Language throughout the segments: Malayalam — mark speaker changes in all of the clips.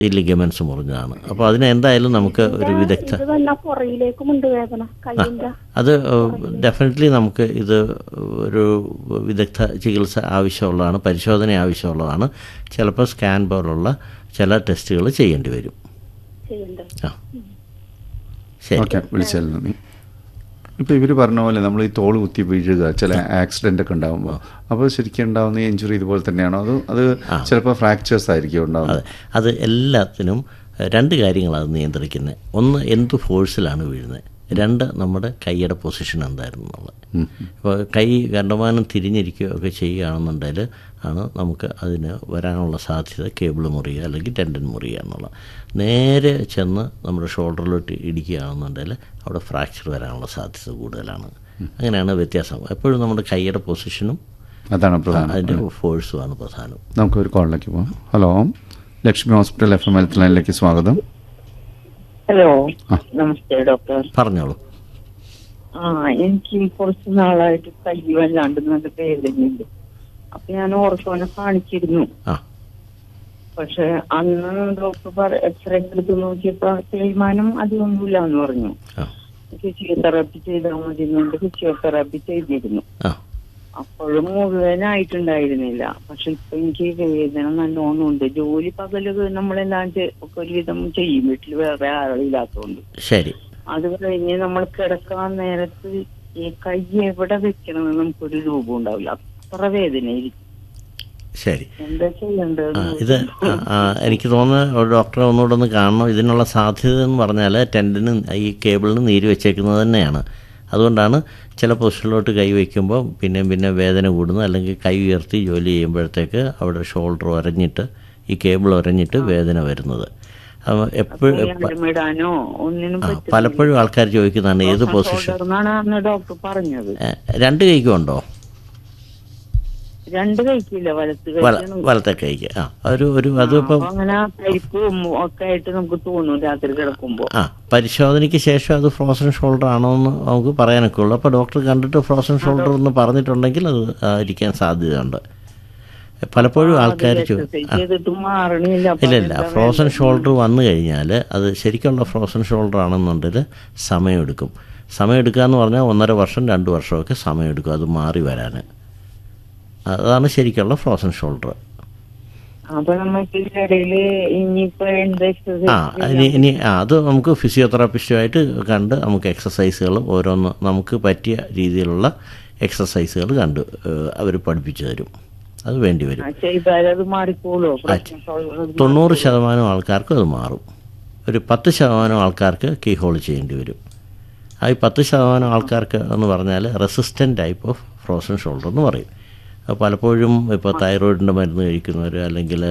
Speaker 1: ഈ ലിഗമെന്റ്സ് മുറിഞ്ഞതാണ് അപ്പോൾ അതിന് എന്തായാലും നമുക്ക് ഒരു വിദഗ്ധ
Speaker 2: ഇത് തന്നെ പുറയിലേക്കും ഉണ്ട് വേദന കയ്യിന്റെ
Speaker 1: അത് ഡെഫിനറ്റ്ലി നമുക്ക് ഇത് ഒരു വിദഗ്ധ ചികിത്സ ആവശ്യമുള്ളതാണ് പരിശോധന ആവശ്യമുള്ളതാണ് ചിലപ്പോൾ സ്കാൻ പോലുള്ള ചില ടെസ്റ്റുകൾ ചെയ്യേണ്ടി വരും
Speaker 2: ചെയ്യണ്ടത്
Speaker 1: ആ ശരി
Speaker 3: ഓക്കെ വിളിച്ചാൽ നന്ദി ഇപ്പോൾ ഇവർ പറഞ്ഞ പോലെ നമ്മൾ ഈ തോൾ കുത്തി വീഴുക ചില ആക്സിഡൻ്റ് ഒക്കെ ഉണ്ടാകുമ്പോൾ അപ്പോൾ ശരിക്കും ഉണ്ടാകുന്ന ഇഞ്ചുറി ഇതുപോലെ തന്നെയാണോ അത് അത് ചിലപ്പോൾ ഫ്രാക്ചേഴ്സ് ആയിരിക്കും ഉണ്ടാകുന്നത്
Speaker 1: അതെ അത് എല്ലാത്തിനും എഹ്, രണ്ട് കാര്യങ്ങളാണ് അത് നിയന്ത്രിക്കുന്നത് ഒന്ന് എന്ത് ഫോഴ്സിലാണ് വീഴുന്നത് രണ്ട് നമ്മുടെ കൈയുടെ പൊസിഷൻ എന്തായിരുന്നു എന്നുള്ളത് ഇപ്പോൾ കൈ കണ്ടമാനം തിരിഞ്ഞിരിക്കുകയൊക്കെ ചെയ്യുകയാണെന്നുണ്ടെങ്കിൽ ആണ് നമുക്ക് അതിന് വരാനുള്ള സാധ്യത കേബിൾ മുറിയുക അല്ലെങ്കിൽ ടെൻഡൻ മുറിയുക എന്നുള്ളത് നേരെ ചെന്ന് നമ്മുടെ ഷോൾഡറിലോട്ട് ഇടിക്കുകയാണെന്നുണ്ടെങ്കിൽ അവിടെ ഫ്രാക്ചർ വരാനുള്ള സാധ്യത കൂടുതലാണ് അങ്ങനെയാണ് വ്യത്യാസം എപ്പോഴും നമ്മുടെ കൈയുടെ പൊസിഷനും
Speaker 3: അതാണ് പ്രധാനം
Speaker 1: അതിൻ്റെ ഫോഴ്സുമാണ് പ്രധാനം
Speaker 3: നമുക്കൊരു കോളിലേക്ക് പോകാം hello Lakshmi hospital F M health ലൈനിലേക്ക് സ്വാഗതം
Speaker 4: ഹലോ
Speaker 3: ആ.
Speaker 4: നമസ്തേ ഡോക്ടർ
Speaker 1: പറഞ്ഞോളൂ
Speaker 4: ആ എനിക്ക് കുറച്ച് നാളായിട്ട് കൈ വല്ലാണ്ട് നല്ല വേദനയുണ്ട് അപ്പൊ ഞാൻ ഓർത്തോനെ കാണിച്ചിരുന്നു
Speaker 1: ആ
Speaker 4: പക്ഷെ അന്ന് ഡോക്ടർ എക്സ്റേ എടുത്ത് നോക്കിയപ്പോ തേയ്മാനം അധികമൊന്നുമില്ല എന്ന് പറഞ്ഞു
Speaker 1: ആ
Speaker 4: ഫിസിയോതെറാപ്പി ചെയ്താൽ മതി എന്നുകൊണ്ട് ഫിസിയോതെറാപ്പി ചെയ്തിരുന്നു
Speaker 1: ആ
Speaker 4: അപ്പോഴും മുഴുവനായിട്ടുണ്ടായിരുന്നില്ല പക്ഷെ ഇപ്പൊ എനിക്ക് വേദന നല്ലോണം ഉണ്ട് ജോലി പകല് നമ്മളെല്ലാം ചെ- ഒക്കെ ഒരുവിധം ചെയ്യും വീട്ടിൽ വേറെ ആളില്ലാത്തതുകൊണ്ട്
Speaker 1: ശരി
Speaker 4: അത് കഴിഞ്ഞ് നമ്മൾ കിടക്കാൻ നേരത്ത് ഈ കൈ എവിടെ വെക്കണമെന്ന് നമുക്കൊരു രൂപം ഉണ്ടാവില്ല അത്ര വേദനയായിരിക്കും
Speaker 1: ശരി
Speaker 4: എന്താ ചെയ്യേണ്ടത്
Speaker 1: ആ, ഇത് ആ, ആ, എനിക്ക് തോന്നുന്നത് ഒരു ഡോക്ടറെ ഒന്നുകൂടെ ഒന്ന് കാണണം ഇതിനുള്ള സാധ്യത എന്ന് പറഞ്ഞാൽ ടെൻഡിന് ഈ കേബിളിന് നീര് വെച്ചേക്കുന്നത് തന്നെയാണ് അതുകൊണ്ടാണ് ചില പൊസിഷനിലോട്ട് കൈ വയ്ക്കുമ്പോൾ പിന്നെയും പിന്നെ വേദന കൂടുന്നു അല്ലെങ്കിൽ കൈ ഉയർത്തി ജോലി ചെയ്യുമ്പോഴത്തേക്ക് അവിടെ ഷോൾഡർ ഒരഞ്ഞിട്ട് ഈ കേബിൾ ഒരഞ്ഞിട്ട് വേദന വരുന്നത് എപ്പോഴും
Speaker 4: ഇടാനോ ഒന്നിനും പറ്റില്ല
Speaker 1: പലപ്പോഴും ആൾക്കാർ ചോദിക്കുന്നതാണ് ഏത് പൊസിഷൻ
Speaker 4: ഷോൾഡറിനാണ് അന്ന് ഡോക്ടർ പറഞ്ഞത്
Speaker 1: രണ്ട് കൈക്കും ഉണ്ടോ
Speaker 4: രണ്ട് കഴിക്കില്ല വലത്ത്
Speaker 1: വല
Speaker 4: കഴിക്കണം
Speaker 1: വലത്തെ കൈക്ക് ആ ഒരു ഒരു അതിപ്പം
Speaker 4: അപ്പൊ അങ്ങനെ പരിപ്പും ഒക്കെ ആയിട്ട് നമുക്ക് തോന്നും രാത്രി കിടക്കുമ്പോ
Speaker 1: ആ പരിശോധനയ്ക്ക് ശേഷം അത് ഫ്രോസൺ ഷോൾഡർ ആണോ എന്ന് നമുക്ക് പറയാനൊക്കെ ഉള്ളൂ അപ്പോൾ ഡോക്ടർ കണ്ടിട്ട് ഫ്രോസൺ ഷോൾഡർ എന്ന് പറഞ്ഞിട്ടുണ്ടെങ്കിൽ അത് ആയിരിക്കാൻ സാധ്യതയുണ്ട് പലപ്പോഴും ആൾക്കാർ ചോ
Speaker 4: എക്സസൈസ് ചെയ്തിട്ട് മാറണില്ല അപ്പൊ
Speaker 1: ഇല്ല ഇല്ല ഫ്രോസൺ ഷോൾഡർ വന്നു കഴിഞ്ഞാൽ അത് ശരിക്കുള്ള ഫ്രോസൺ ഷോൾഡർ ആണെന്നുണ്ടെങ്കിൽ സമയമെടുക്കും സമയമെടുക്കുക എന്ന് പറഞ്ഞാൽ ഒന്നര വർഷം രണ്ട് വർഷമൊക്കെ സമയമെടുക്കും അത് മാറി വരാൻ അതാണ് ശരിക്കുള്ള ഫ്രോസൺ ഷോൾഡർ
Speaker 4: അപ്പൊ നമുക്ക് ഇതിനിടയില് ഇനിയിപ്പോ എന്ത്
Speaker 1: ആ
Speaker 4: എക്സസൈസ്
Speaker 1: ഇനി ഇനി ആ അത് നമുക്ക് ഫിസിയോതെറാപ്പിസ്റ്റുമായിട്ട് കണ്ട് നമുക്ക് എക്സസൈസുകൾ ഓരോന്ന് നമുക്ക് പറ്റിയ രീതിയിലുള്ള എക്സസൈസുകൾ കണ്ട് അവർ പഠിപ്പിച്ചു തരും അത് വേണ്ടി വരും
Speaker 4: ചെയ്താൽ അത് മാറിക്കോളൂ പ്രശ്നം solve
Speaker 1: തൊണ്ണൂറ് ശതമാനം ആൾക്കാർക്ക് അത് മാറും ഒരു പത്ത് ശതമാനം ആൾക്കാർക്ക് കീ ഹോൾ ചെയ്യേണ്ടി വരും ആ ഈ പത്ത് ശതമാനം ആൾക്കാർക്ക് എന്ന് പറഞ്ഞാൽ resistant type of frozen shoulder എന്ന് പറയും അത് പലപ്പോഴും ഇപ്പോൾ തൈറോയിഡിൻ്റെ മരുന്ന് കഴിക്കുന്നവർ അല്ലെങ്കിൽ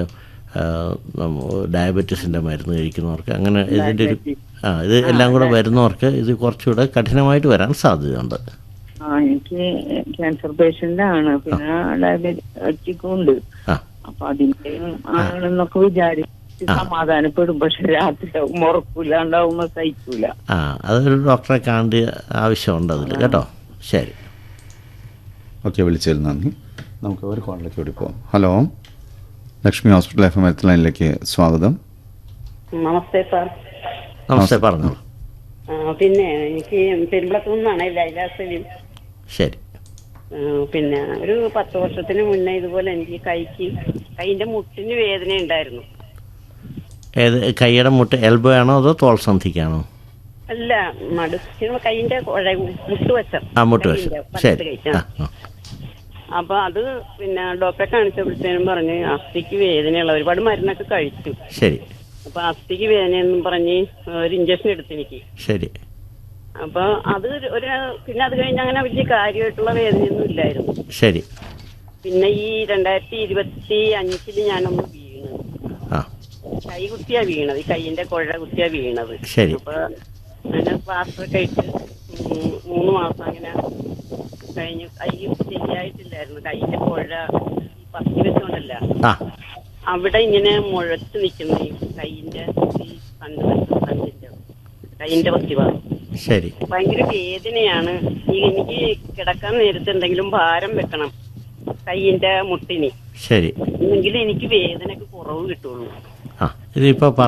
Speaker 1: ഡയബറ്റീസിൻ്റെ മരുന്ന് കഴിക്കുന്നവർക്ക് അങ്ങനെ ഇതിൻ്റെ ഒരു ആ ഇത് എല്ലാം കൂടെ വരുന്നവർക്ക് ഇത് കുറച്ചുകൂടെ കഠിനമായിട്ട് വരാൻ സാധ്യതയുണ്ട്
Speaker 4: ആ എനിക്ക് ക്യാൻസർ പേഷ്യന്റ് ആണ് പിന്നെ ഡയബറ്റിക്കും ഉണ്ട്
Speaker 1: ആ
Speaker 4: അപ്പൊ അതിന്റെ ആണെന്നൊക്കെ വിചാരിച്ച് സമാധാനപ്പെടും പക്ഷെ രാത്രി ഉറപ്പില്ലാണ്ടാവുമ്പോ സഹിക്കൂല
Speaker 1: ആ അതൊരു ഡോക്ടറെ കാണേണ്ട ആവശ്യമുണ്ട് അതിൽ കേട്ടോ ശരി
Speaker 3: ഓക്കെ വിളിച്ചതിൽ നന്ദി നമുക്ക് ഒരു കോളിലേക്ക് കൂടി പോകാം hello Lakshmi hospital F M health ലൈനിലേക്ക് സ്വാഗതം
Speaker 5: നമസ്തേ സാർ
Speaker 1: നമസ്തേ പറഞ്ഞോളൂ
Speaker 5: ആ, പിന്നെ എനിക്ക് പെരുമ്പളത്തു നിന്നാണ് ലൈല സലീം
Speaker 1: ശരി
Speaker 5: ആ, പിന്നെ ഒരു പത്ത് വർഷത്തിന് മുന്നേ ഇതുപോലെ എനിക്ക് കൈക്ക് കൈന്റെ മുട്ടിന് വേദന ഉണ്ടായിരുന്നു
Speaker 1: ഏത് കൈയുടെ മുട്ട് എൽബോ ആണോ അതോ തോൾ സന്ധിക്കാണോ
Speaker 5: അല്ല മടുക്കുന്ന കൈന്റെ കുഴ മുട്ട് വശം
Speaker 1: ആ മുട്ട് വശം
Speaker 5: കൈയിന്റെ വലത്ത്
Speaker 1: ശരി
Speaker 5: കൈ,
Speaker 1: ആ
Speaker 5: ആ.
Speaker 1: ആ
Speaker 5: അപ്പൊ അത് പിന്നെ ഡോക്ടറെ കാണിച്ചപ്പോഴത്തേനും പറഞ്ഞ് അസ്ഥിക്ക് വേദനയുള്ള ഒരുപാട് മരുന്നൊക്കെ കഴിച്ചു
Speaker 1: ശരി
Speaker 5: അപ്പൊ അസ്ഥിക്ക് വേദനയെന്നും പറഞ്ഞ് ഒരു ഇഞ്ചക്ഷൻ എടുത്തു എനിക്ക്
Speaker 1: ശരി
Speaker 5: അപ്പൊ അത് ഒരു പിന്നെ അത് കഴിഞ്ഞ് അങ്ങനെ വലിയ കാര്യമായിട്ടുള്ള വേദനയൊന്നും ഇല്ലായിരുന്നു
Speaker 1: ശരി
Speaker 5: പിന്നെ ഈ രണ്ടായിരത്തി ഇരുപത്തി അഞ്ചില് ഞാനൊന്ന് വീണു
Speaker 1: ആ
Speaker 5: കൈ കുത്തിയാ വീണത് ഈ കൈയിന്റെ കുഴ കുത്തിയാ വീണത്
Speaker 1: ശരി.
Speaker 5: അപ്പൊ അങ്ങനെ പ്ലാസ്റ്ററൊക്കെ ഇട്ട് ഉം മൂന്ന് മാസം അങ്ങനെ കഴിഞ്ഞു കൈ ശരിയായിട്ടില്ലായിരുന്നു കൈയിന്റെ കുഴ ഈ പത്തി വെച്ചോണ്ടല്ല
Speaker 1: ആ
Speaker 5: അവിടെ ഇങ്ങനെ മുഴച്ച് നിൽക്കുന്ന ഈ കൈയിന്റെ ഈ കണ്ണ് കണ്ണിന്റെ കൈയിന്റെ പത്തി ഭാഗം
Speaker 1: ശരി
Speaker 5: ഭയങ്കര വേദനയാണ് ഈ എനിക്ക് കിടക്കാൻ നേരത്ത് എന്തെങ്കിലും ഭാരം വെക്കണം കൈയിന്റെ മുട്ടിന്
Speaker 1: ശരി
Speaker 5: എന്നെങ്കിൽ എനിക്ക് വേദനക്ക് കുറവ് കിട്ടുള്ളൂ
Speaker 1: ആ ഇതിപ്പോൾ